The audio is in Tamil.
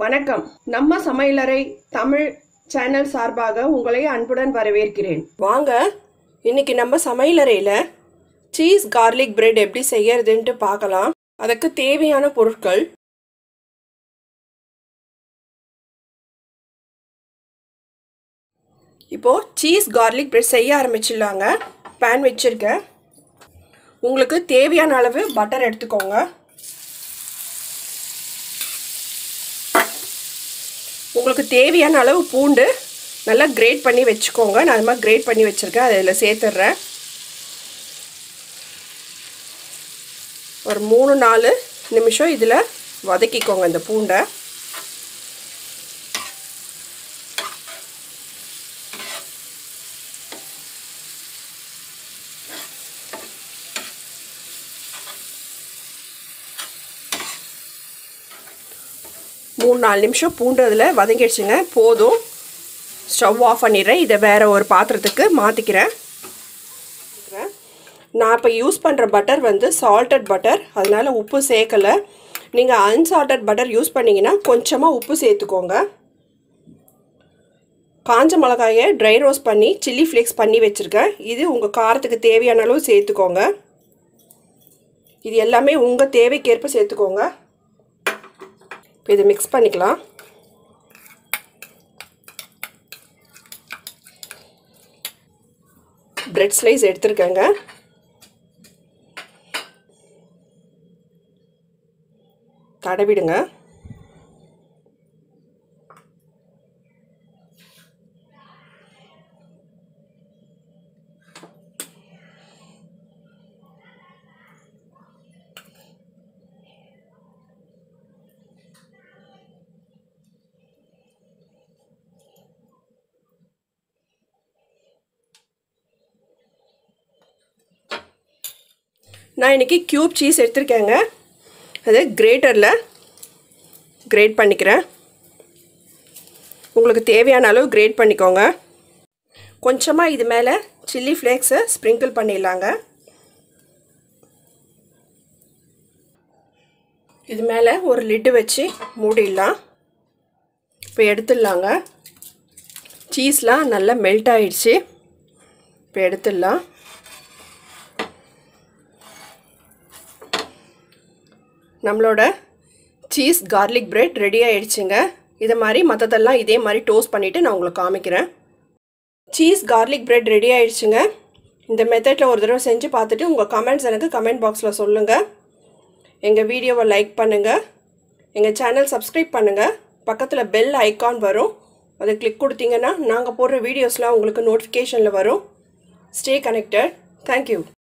வணக்கம் நம்ம சமையலறை தமிழ் சேனல் சார்பாக உங்களை அன்புடன் வரவேற்கிறேன் வாங்க இன்னைக்கு நம்ம சமையலறையில் சீஸ் கார்லிக் பிரெட் எப்படி செய்யறதுன்ட்டு பார்க்கலாம் அதுக்கு தேவையான பொருட்கள் இப்போ சீஸ் கார்லிக் பிரெட் செய்ய ஆரம்பிச்சிடலாங்க பேன் வச்சுருக்கேன் உங்களுக்கு தேவையான அளவு பட்டர் எடுத்துக்கோங்க உங்களுக்கு தேவையான அளவு பூண்டு நல்லா கிரேட் பண்ணி வச்சுக்கோங்க நான் அது மாதிரி கிரேட் பண்ணி வச்சுருக்கேன் அதை இதில் சேர்த்துட்றேன் ஒரு மூணு நாலு நிமிஷம் இதில் வதக்கிக்கோங்க இந்த பூண்டை மூணு நாலு நிமிஷம் பூண்டு அதில் வதங்கிடுச்சுங்க போதும் ஸ்டவ் ஆஃப் பண்ணிடுறேன் இதை வேறு ஒரு பாத்திரத்துக்கு மாற்றிக்கிறேன் நான் இப்போ யூஸ் பண்ணுற பட்டர் வந்து சால்டட் பட்டர் அதனால் உப்பு சேர்க்கலை நீங்கள் அன்சால்டட் பட்டர் யூஸ் பண்ணிங்கன்னா கொஞ்சமாக உப்பு சேர்த்துக்கோங்க காஞ்ச மிளகாயை ட்ரை ரோஸ்ட் பண்ணி சில்லி ஃப்ளேக்ஸ் பண்ணி வச்சுருக்கேன் இது உங்கள் காரத்துக்கு தேவையான அளவு சேர்த்துக்கோங்க இது எல்லாமே உங்கள் தேவைக்கேற்ப சேர்த்துக்கோங்க இப்போ இதை மிக்ஸ் பண்ணிக்கலாம் பிரெட் ஸ்லைஸ் எடுத்துருக்கேங்க தடவிடுங்க நான் இன்றைக்கி க்யூப் சீஸ் எடுத்திருக்கேங்க அது கிரேட்டரில் கிரேட் பண்ணிக்கிறேன் உங்களுக்கு தேவையான அளவு கிரேட் பண்ணிக்கோங்க கொஞ்சமாக இது மேலே சில்லி ஃப்ளேக்ஸை ஸ்ப்ரிங்கிள் பண்ணிடலாங்க இது மேலே ஒரு லிட்டு வச்சு மூடிடலாம் இப்போ எடுத்துடலாங்க சீஸ்லாம் நல்லா மெல்ட் ஆயிடுச்சு இப்போ எடுத்துடலாம் நம்மளோட சீஸ் கார்லிக் பிரெட் ரெடி ஆயிடுச்சுங்க இதை மாதிரி மற்றதெல்லாம் இதே மாதிரி டோஸ்ட் பண்ணிவிட்டு நான் உங்களுக்கு காமிக்கிறேன் சீஸ் கார்லிக் பிரெட் ரெடி ஆயிடுச்சுங்க இந்த மெத்தடில் ஒரு தடவை செஞ்சு பார்த்துட்டு உங்கள் கமெண்ட்ஸ் எனக்கு கமெண்ட் பாக்ஸில் சொல்லுங்கள் எங்கள் வீடியோவை லைக் பண்ணுங்கள் எங்கள் சேனல் சப்ஸ்கிரைப் பண்ணுங்கள் பக்கத்தில் பெல் ஐக்கான் வரும் அதை கிளிக் கொடுத்தீங்கன்னா நாங்கள் போடுற வீடியோஸ்லாம் உங்களுக்கு நோட்டிஃபிகேஷனில் வரும் ஸ்டே கனெக்டட் தேங்க்யூ